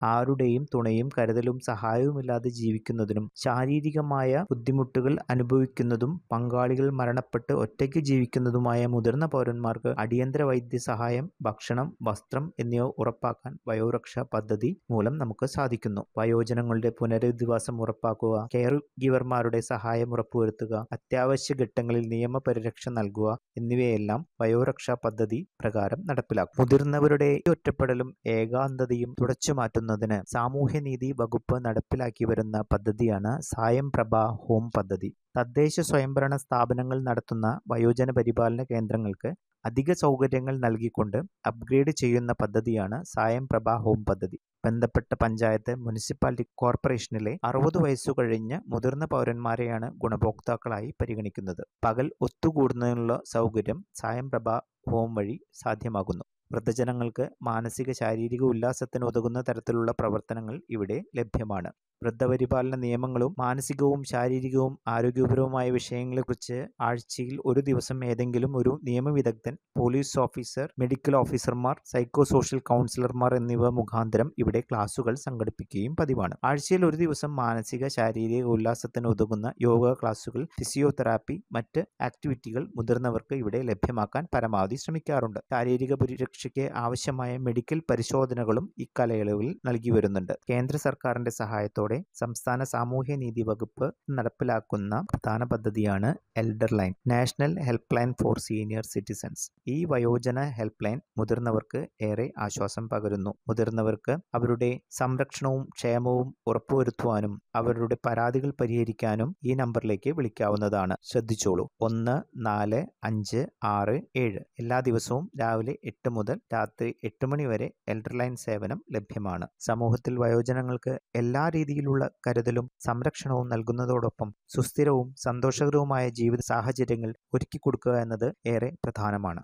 ആരുടെയും തുണയും കരുതലും സഹായവുമില്ലാതെ ജീവിക്കുന്നതിനും ശാരീരികമായ ബുദ്ധിമുട്ടുകൾ അനുഭവിക്കുന്നതും പങ്കാളികൾ മരണപ്പെട്ട് ഒറ്റയ്ക്ക് ജീവിക്കുന്നതുമായ മുതിർന്ന പൗരന്മാർക്ക് അടിയന്തര വൈദ്യസഹായം ഭക്ഷണം വസ്ത്രം എന്നിവ ഉറപ്പാക്കാൻ വയോരക്ഷാ പദ്ധതി മൂലം നമുക്ക് സാധിക്കുന്നു വയോജനങ്ങളുടെ പുനരധിവാസം ഉറപ്പാക്കുക കെയർ ഗിവർമാരുടെ സഹായം ഉറപ്പുവരുത്തുക അത്യാവശ്യ ഘട്ടങ്ങളിൽ നിയമപരിരക്ഷ നൽകുക എന്നിവയെല്ലാം വയോരക്ഷാ പദ്ധതി പ്രകാരം നടപ്പിലാക്കും മുതിർന്നവരുടെ ഒറ്റപ്പെടലും ഏകാന്തതയും തുടച്ചു മാറ്റുന്നതിന് സാമൂഹ്യനീതി വകുപ്പ് നടപ്പിലാക്കി വരുന്ന പദ്ധതിയാണ് സായം പ്രഭ ഹോം പദ്ധതി തദ്ദേശ സ്വയംഭരണ സ്ഥാപനങ്ങൾ നടത്തുന്ന വയോജന പരിപാലന കേന്ദ്രങ്ങൾക്ക് അധിക സൗകര്യങ്ങൾ നൽകിക്കൊണ്ട് അപ്ഗ്രേഡ് ചെയ്യുന്ന പദ്ധതിയാണ് സായം പ്രഭ ഹോം പദ്ധതി ബന്ധപ്പെട്ട പഞ്ചായത്ത് മുനിസിപ്പാലിറ്റി കോർപ്പറേഷനിലെ അറുപത് വയസ്സു കഴിഞ്ഞ മുതിർന്ന പൗരന്മാരെയാണ് ഗുണഭോക്താക്കളായി പരിഗണിക്കുന്നത് പകൽ ഒത്തുകൂടുന്നതിനുള്ള സൗകര്യം സായം പ്രഭ ഹോം വഴി സാധ്യമാകുന്നു വൃദ്ധജനങ്ങൾക്ക് മാനസിക ശാരീരിക ഉല്ലാസത്തിന് ഉതകുന്ന തരത്തിലുള്ള പ്രവർത്തനങ്ങൾ ഇവിടെ ലഭ്യമാണ് വൃദ്ധപരിപാലന നിയമങ്ങളും മാനസികവും ശാരീരികവും ആരോഗ്യപരവുമായ വിഷയങ്ങളെക്കുറിച്ച് ആഴ്ചയിൽ ഒരു ദിവസം ഏതെങ്കിലും ഒരു നിയമവിദഗ്ധൻ പോലീസ് ഓഫീസർ മെഡിക്കൽ ഓഫീസർമാർ സൈക്കോ സോഷ്യൽ കൗൺസിലർമാർ എന്നിവ മുഖാന്തരം ഇവിടെ ക്ലാസുകൾ സംഘടിപ്പിക്കുകയും പതിവാണ് ആഴ്ചയിൽ ഒരു ദിവസം മാനസിക ശാരീരിക ഉല്ലാസത്തിന് ഉതകുന്ന യോഗ ക്ലാസുകൾ ഫിസിയോതെറാപ്പി മറ്റ് ആക്ടിവിറ്റികൾ മുതിർന്നവർക്ക് ഇവിടെ ലഭ്യമാക്കാൻ പരമാവധി ശ്രമിക്കാറുണ്ട് ശാരീരിക പരിരക്ഷയ്ക്ക് ആവശ്യമായ മെഡിക്കൽ പരിശോധനകളും ഇക്കാലയളവിൽ നൽകി വരുന്നുണ്ട് കേന്ദ്ര സർക്കാരിന്റെ സഹായത്തോടെ സംസ്ഥാന സാമൂഹ്യ നീതി വകുപ്പ് നടപ്പിലാക്കുന്ന പ്രധാന പദ്ധതിയാണ് elder line national help line for senior citizens ഈ വയോജന ഹെൽപ്പ് ലൈൻ മുതിർന്നവർക്ക് ഏറെ ആശ്വാസം പകരുന്നു മുതിർന്നവർക്ക് അവരുടെ സംരക്ഷണവും ക്ഷേമവും ഉറപ്പുവരുത്തുവാനും അവരുടെ പരാതികൾ പരിഹരിക്കാനും ഈ നമ്പറിലേക്ക് വിളിക്കാവുന്നതാണ് ശ്രദ്ധിച്ചോളൂ ഒന്ന് നാല് അഞ്ച് ആറ് ഏഴ് എല്ലാ ദിവസവും രാവിലെ എട്ട് മുതൽ രാത്രി എട്ട് മണി വരെ എൽഡർ ലൈൻ സേവനം ലഭ്യമാണ് സമൂഹത്തിൽ വയോജനങ്ങൾക്ക് എല്ലാ രീതിയിലുള്ള കരുതലും സംരക്ഷണവും നൽകുന്നതോടൊപ്പം സുസ്ഥിരവും സന്തോഷകരവുമായ ജീവിത സാഹചര്യങ്ങൾ ഒരുക്കി കൊടുക്കുക എന്നത് ഏറെ പ്രധാനമാണ്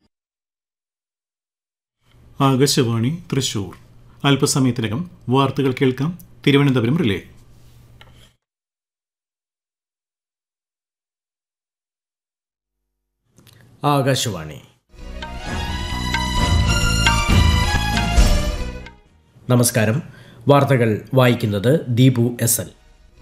ആകാശവാണി തൃശൂർ അല്പസമയത്തിനകം വാർത്തകൾ കേൾക്കാം തിരുവനന്തപുരം റിലേ ആകാശവാണി നമസ്കാരം വാർത്തകൾ വായിക്കുന്നത് ദീപു എസ് എൽ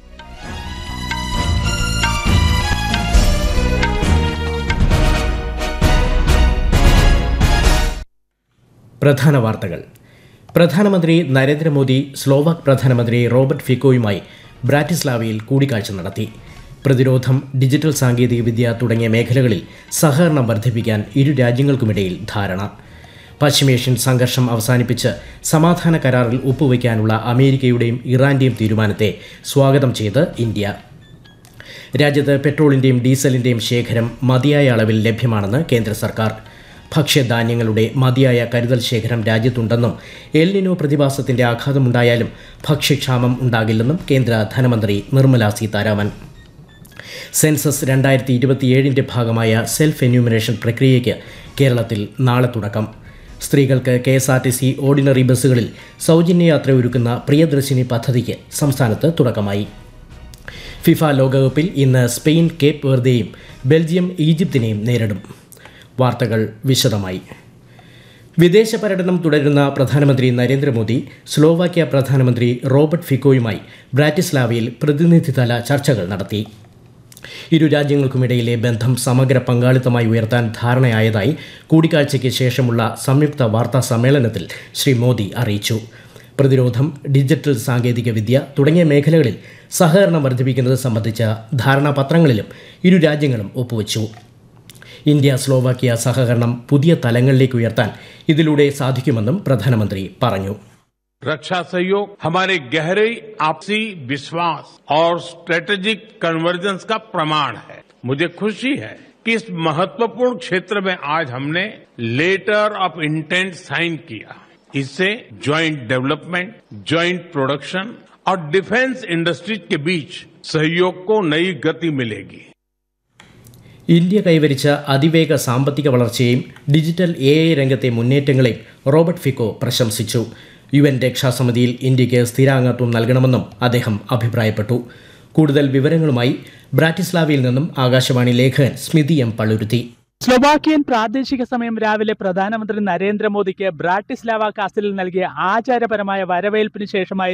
പ്രധാന വാർത്തകൾ പ്രധാനമന്ത്രി നരേന്ദ്രമോദി സ്ലോവാക് പ്രധാനമന്ത്രി റോബർട്ട് ഫിക്കോയുമായി ബ്രാറ്റിസ്ലാവയിൽ കൂടിക്കാഴ്ച നടത്തി പ്രതിരോധം ഡിജിറ്റൽ സാങ്കേതികവിദ്യ തുടങ്ങിയ മേഖലകളിൽ സഹകരണം വർദ്ധിപ്പിക്കാൻ ഇരു രാജ്യങ്ങൾക്കുമിടയിൽ ധാരണ പശ്ചിമേഷ്യൻ സംഘർഷം അവസാനിപ്പിച്ച് സമാധാന കരാറിൽ ഒപ്പുവയ്ക്കാനുള്ള അമേരിക്കയുടെയും ഇറാന്റെയും തീരുമാനത്തെ സ്വാഗതം ചെയ്ത് ഇന്ത്യ രാജ്യത്ത് പെട്രോളിന്റെയും ഡീസലിന്റെയും ശേഖരം മതിയായ അളവിൽ ലഭ്യമാണെന്ന് കേന്ദ്ര സർക്കാർ ഭക്ഷ്യധാന്യങ്ങളുടെ മതിയായ കരുതൽ ശേഖരം രാജ്യത്തുണ്ടെന്നും എൽനിനോ പ്രതിഭാസത്തിന്റെ ആഘാതമുണ്ടായാലും ഭക്ഷ്യക്ഷാമം ഉണ്ടാകില്ലെന്നും കേന്ദ്ര ധനമന്ത്രി നിർമ്മല സീതാരാമൻ സെൻസസ് രണ്ടായിരത്തി ഇരുപത്തിയേഴിൻ്റെ ഭാഗമായ സെൽഫ് എന്യൂമിനേഷൻ പ്രക്രിയയ്ക്ക് കേരളത്തിൽ നാളെ തുടക്കം സ്ത്രീകൾക്ക് K S R T C ordinary ബസ്സുകളിൽ സൗജന്യ യാത്ര ഒരുക്കുന്ന പ്രിയദർശിനി പദ്ധതിക്ക് സംസ്ഥാനത്ത് തുടക്കമായി ഫിഫ ലോകകപ്പിൽ ഇന്ന് സ്പെയിൻ കേപ്പ് വെർദെയും ബെൽജിയം ഈജിപ്തിനെയും നേരിടും വാർത്തകൾ വിശദമായി വിദേശ പര്യടനം തുടരുന്ന പ്രധാനമന്ത്രി നരേന്ദ്രമോദി സ്ലോവാക്യ പ്രധാനമന്ത്രി റോബർട്ട് ഫിക്കോയുമായി ബ്രാറ്റിസ്ലാവയിൽ പ്രതിനിധിതല ചർച്ചകൾ നടത്തി ഇരു രാജ്യങ്ങൾക്കുമിടയിലെ ബന്ധം സമഗ്ര പങ്കാളിത്തമായി ഉയർത്താൻ ധാരണയായതായി കൂടിക്കാഴ്ചയ്ക്ക് ശേഷമുള്ള സംയുക്ത വാർത്താ സമ്മേളനത്തിൽ ശ്രീ മോദി അറിയിച്ചു പ്രതിരോധം ഡിജിറ്റൽ സാങ്കേതികവിദ്യ തുടങ്ങിയ മേഖലകളിൽ സഹകരണം വർദ്ധിപ്പിക്കുന്നത് സംബന്ധിച്ച ധാരണാപത്രങ്ങളിലും ഇരു രാജ്യങ്ങളും ഒപ്പുവച്ചു ഇന്ത്യ സ്ലോവാക്യ സഹകരണം പുതിയ തലങ്ങളിലേക്ക് ഉയർത്താൻ ഇതിലൂടെ സാധിക്കുമെന്നും പ്രധാനമന്ത്രി പറഞ്ഞു रक्षा सहयोग हमारे गहरे आपसी विश्वास और स्ट्रेटेजिक कन्वर्जेंस का प्रमाण है मुझे खुशी है कि इस महत्वपूर्ण क्षेत्र में आज हमने लेटर ऑफ इंटेंट साइन किया इससे ज्वाइंट डेवलपमेंट ज्वाइंट प्रोडक्शन और डिफेंस इंडस्ट्रीज के बीच सहयोग को नई गति मिलेगी ഇന്ത്യ കൈവരിച്ച അതിവേഗ സാമ്പത്തിക വളർച്ചയെയും ഡിജിറ്റൽ എ ഐ രംഗത്തെ മുന്നേറ്റങ്ങളെയും റോബർട്ട് ഫിക്കോ പ്രശംസിച്ചു യു എൻ രക്ഷാസമിതിയിൽ ഇന്ത്യക്ക് സ്ഥിരാംഗത്വം നൽകണമെന്നും അദ്ദേഹം അഭിപ്രായപ്പെട്ടു കൂടുതൽ വിവരങ്ങളുമായി ബ്രാറ്റിസ്ലാവയിൽ നിന്നും ആകാശവാണി ലേഖകൻ സ്മിതി എം പള്ളുരുത്തി സ്ലൊവാക്കിയൻ പ്രാദേശിക സമയം രാവിലെ പ്രധാനമന്ത്രി നരേന്ദ്രമോദിക്ക് ബ്രാട്ടിസ്ലാവ കാസിലിൽ നൽകിയ ആചാരപരമായ വരവേൽപ്പിന് ശേഷമായി